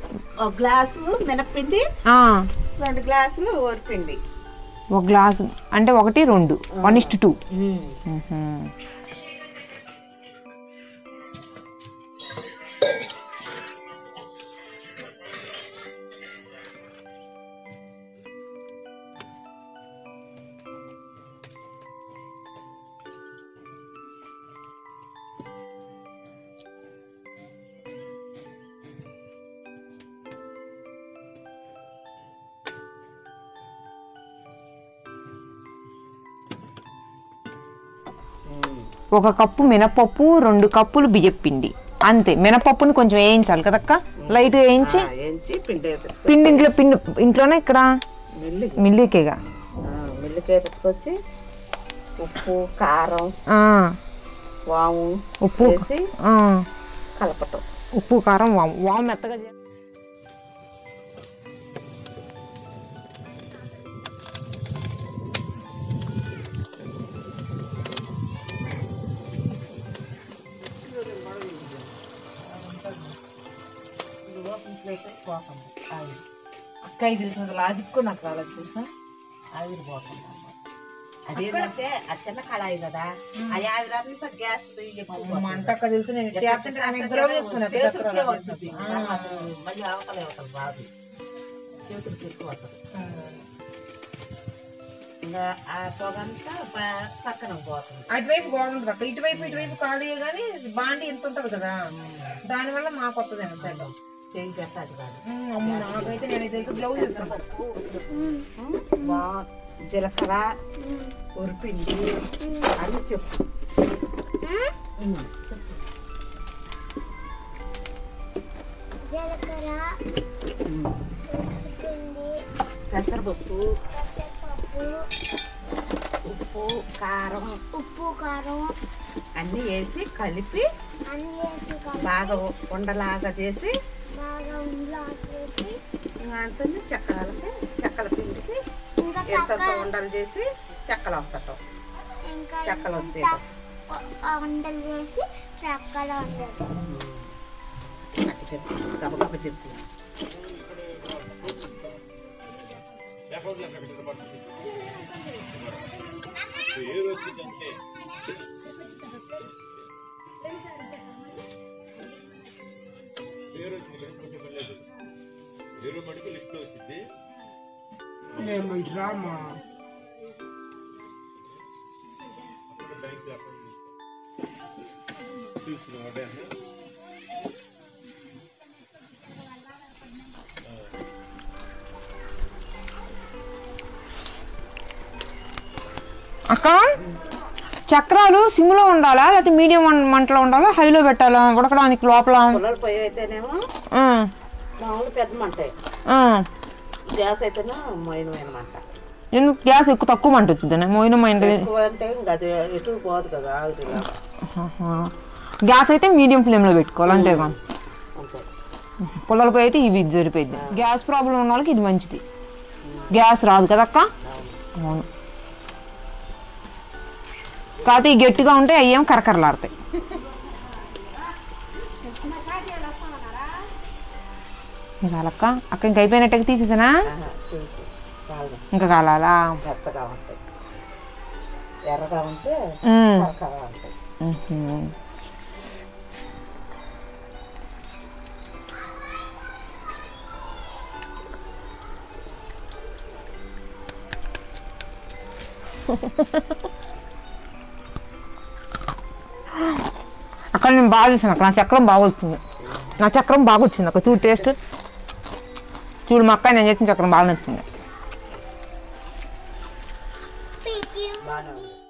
ఒక గ్లాసు మినప్పిండి ఆ, రెండు గ్లాసులు ఓరిపిండి ఒక గ్లాసు అంటే ఒకటి రెండు వన్ ఇస్ట్ టూ ఒక కప్పు మినపప్పు రెండు కప్పులు బియ్యం పిండి అంతే మినపప్పుని కొంచెం వేయించాలి కదక్క లైట్గా వేయించి ఆ, వేయించి పిండి వేపించుకో పిండి ఇంట్లో పిండి ఇంట్లోనే ఇక్కడ మిల్లి మిల్లీకేగా మిల్లికి వేపించుకొచ్చి ఉప్పు కారం ఆ, వాము ఉప్పు వేసి ఆ, కలపటం ఉప్పు కారం వాము వాము మెత్తగా చే- అక్క ఇది తెలిసిన లాజిక్ నాకు రాలేదు తెలుసా ఆవిరి పోతుంది అదేంటంటే ఆ చిన్న కళాయి కదా అది ఆవిరంతా గ్యాస్ ఎక్కువ మంట అక్క తెలుసు నేను ఇట్లా చేస్తుంటే ఆమె పోతుంది. ఇందులో చేసుకున్నా అక్క చేతులకే చక్రాలు. వచ్చింది ఆ. అసలు మళ్ళీ అవతల అవతల రాదు చేతులకి ఎక్కువ వస్తుంది ఇంకా ఆ పొగంతా ప- పక్కన పోతుంది అటువైపు బాగుంటుంది అక్క ఇటువైపు ఇటువైపు ఖాళీ కానీ బాండి ఎంత ఉంటది కదా దానివల్ల మాకు వస్తుంది సైతం చేయి పెట్టాలి కాదు అమ్మ నాకైతే నేనైతే బ్లౌజ్ ఇస్తాను బా జీలకర్ర ఉరిపిండి అని చెప్పు ఉమ్, చెప్పు జీలకర్ర ఉసిపిండి పెసరపప్పు పెసరపప్పు ఉప్పు కారం ఉప్పు కారం అన్నీ వేసి కలిపి అన్ని వేసి కలిపి బాగా ఉండలాగా చేసి బాగా ఉండలు వేసి ఇంకా అంతుంది చక్రాలకి చెక్కల పిండికి ఇంకా ఎంత చక్క ఉండలు చేసి చెక్కలు వస్తటం ఇంకా చెక్కలు ఇంత వస్తాయి ఆ ఉండలు చేసి చక్కలు ఉండదు అట్టు చెప్పు గబగబ చెప్పు అక్క చక్రాలు సిమ్లో ఉండాలా లేకపోతే మీడియం మంటలో ఉండాలా హైలో పెట్టాలా ఉడకడానికి లోపల పుల్లల పొయ్యి అయితేనేమో ఉమ్, మామూలు పెద్ద మంటే ఉమ్. గ్యాస్ అయితేనే మైనమైన మంట ఎందుకు గ్యాస్ ఎక్కువ తక్కువ మంట వచ్చింది మోయిన మైండ్ ఎక్కువ అంటే ఇంకా అది ఎటు పోదు కదా ఆవిరిలా గ్యాస్ అయితే మీడియం ఫ్లేమ్లో పెట్టుకోవాలి అంతేగా అంతే పుల్లల పొయ్యి అయితే ఇవి ఇది సరిపోయింది గ్యాస్ ప్రాబ్లం ఉన్న వాళ్ళకి ఇది మంచిది గ్యాస్ రాదు కదా అక్క అవును కాకపోతే ఈ గట్టిగా ఉంటే అయ్యేం కరకరలాడతాయి చాలక్క అక్క ఇంక అయిపోయినట్టుగా తీసేసానా ఆహా, తీసి కాదు ఇంకా కాలాలా మెత్తగా ఉంటాయి ఎర్రగా ఉంటే ఉమ్. కరకరగా ఉంటాయి మ్మ్. అక్కడ నేను బాగా చేశాను అక్కడ నా చక్రం బాగా వచ్చింది నా చక్రం బాగా వచ్చింది అక్కడ చూడు టేస్ట్ చూడు మా అక్క నేను చేసిన చక్రం బాగా నచ్చింది పీకి బాగానే ఉంది